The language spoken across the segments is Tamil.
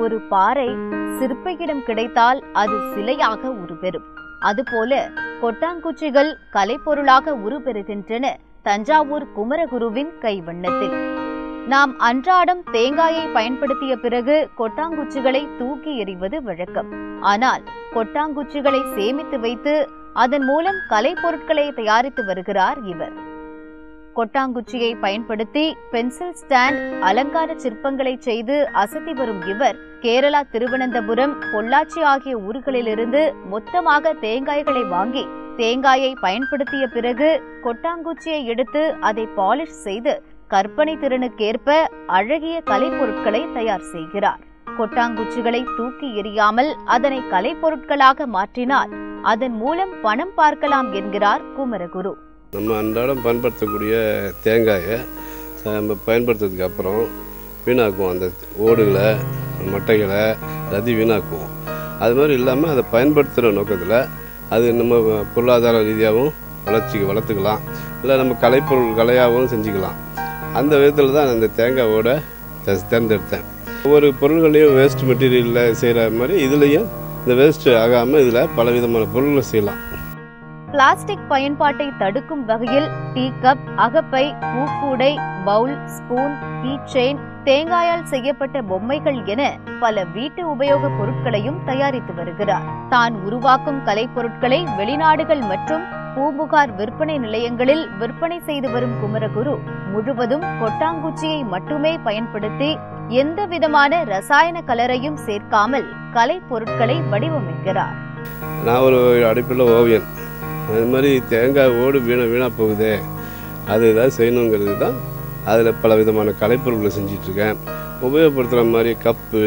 ஒரு பாறை சிற்பியிடம் கிடைத்தால் அது சிலையாக உருப்பெறும் அதுபோல கொட்டாங்குச்சிகள் கலைப்பொருளாக உருப்பெறுகின்றன தஞ்சாவூர் குமரகுருவின் கைவண்ணத்தில் நாம் அன்றாடம் தேங்காயை பயன்படுத்திய பிறகு கொட்டாங்குச்சிகளை தூக்கி எறிவது வழக்கம் ஆனால் கொட்டாங்குச்சிகளை சேமித்து வைத்து அதன் மூலம் கலைப்பொருட்களை தயாரித்து வருகிறார் இவர் கொட்டாங்குச்சியை பயன்படுத்தி பென்சில் ஸ்டாண்ட் அலங்கார சிற்பங்களை செய்து அசத்தி வரும் இவர் கேரளா திருவனந்தபுரம் பொள்ளாச்சி ஆகிய ஊர்களிலிருந்து மொத்தமாக தேங்காய்களை வாங்கி தேங்காயை பயன்படுத்திய பிறகு கொட்டாங்குச்சியை எடுத்து அதை பாலிஷ் செய்து கற்பனை திறனுக்கேற்ப அழகிய கலைப்பொருட்களை தயார் செய்கிறார் கொட்டாங்குச்சிகளை தூக்கி எறியாமல் அதனை கலைப்பொருட்களாக மாற்றினால் அதன் மூலம் பணம் பார்க்கலாம் என்கிறார் குமரகுரு நம்ம அன்றாடம் பயன்படுத்தக்கூடிய தேங்காயை ச- நம்ம பயன்படுத்துறதுக்கு அப்புறம் வீணாக்குவோம் அந்த ஓடுகளை மட்டைகளை எல்லாத்தையும் வீணாக்குவோம் அது மாதிரி இல்லாமல் அதை பயன்படுத்துகிற நோக்கத்தில் அது நம்ம பொருளாதார ரீதியாகவும் வளர்ச்சி வளர்த்துக்கலாம் இல்லை நம்ம கலைப்பொருள் கலையாகவும் செஞ்சுக்கலாம் அந்த விதத்தில் தான் அந்த தேங்காவோட த- தேர்ந்தெடுத்தேன் ஒவ்வொரு பொருள்களையும் வேஸ்ட் மெட்டீரியலில் செய்கிற மாதிரி இதுலேயும் இந்த வேஸ்ட் ஆகாமல் இதில் பல விதமான பொருள்களை செய்யலாம் பிளாஸ்டிக் பயன்பாட்டை தடுக்கும் வகையில் டீ கப் அகப்பை பூக்கூடை பவுல் ஸ்பூன் கீ செயின் தேங்காயால் செய்யப்பட்ட பொம்மைகள் என பல வீட்டு உபயோக பொருட்களையும் தயாரித்து வருகிறார் தான் உருவாக்கும் கலைப்பொருட்களை வெளிநாடுகள் மற்றும் பூம்புகார் விற்பனை நிலையங்களில் விற்பனை செய்து வரும் குமரகுரு முழுவதும் கொட்டாங்குச்சியை மட்டுமே பயன்படுத்தி எந்த விதமான ரசாயன கலரையும் சேர்க்காமல் கலைப்பொருட்களை வடிவமைக்கிறார் நான் ஒரு அடுப்பில் ஓவியன் அது மாதிரி தேங்காய் ஓடு வீணா வீணாக போகுதே அது ஏதாவது செய்யணுங்கிறது தான் அதில் பல விதமான கலைப்பொருட்களை செஞ்சிட்ருக்கேன் உபயோகப்படுத்துகிற மாதிரி கப்பு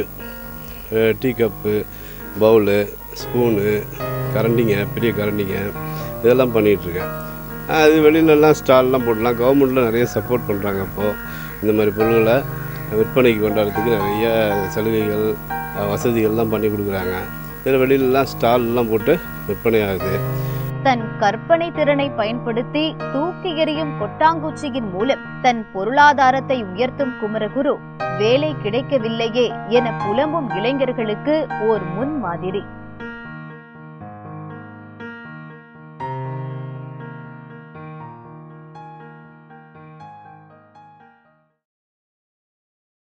அஹ், டீ கப்பு பவுலு ஸ்பூனு கரண்டிங்க பெரிய கரண்டிங்க இதெல்லாம் பண்ணிகிட்ருக்கேன் அது வெளியிலலாம் ஸ்டால்லாம் போடலாம் கவர்மெண்ட்டில் நிறைய சப்போர்ட் பண்ணுறாங்க அப்போது இந்த மாதிரி பொருள்களை விற்பனைக்கு கொண்டாடுறதுக்கு நிறைய சலுகைகள் அஹ், வசதிகள்லாம் பண்ணி கொடுக்குறாங்க இதில் வெளியிலலாம் ஸ்டால்லாம் போட்டு விற்பனை ஆகுது தன் கற்பனை திறனை பயன்படுத்தி தூக்கி எறியும் கொட்டாங்குச்சியின் மூலம் தன் பொருளாதாரத்தை உயர்த்தும் குமரகுரு வேலை கிடைக்கவில்லையே என புலம்பும் இளைஞர்களுக்கு ஓர் முன்மாதிரி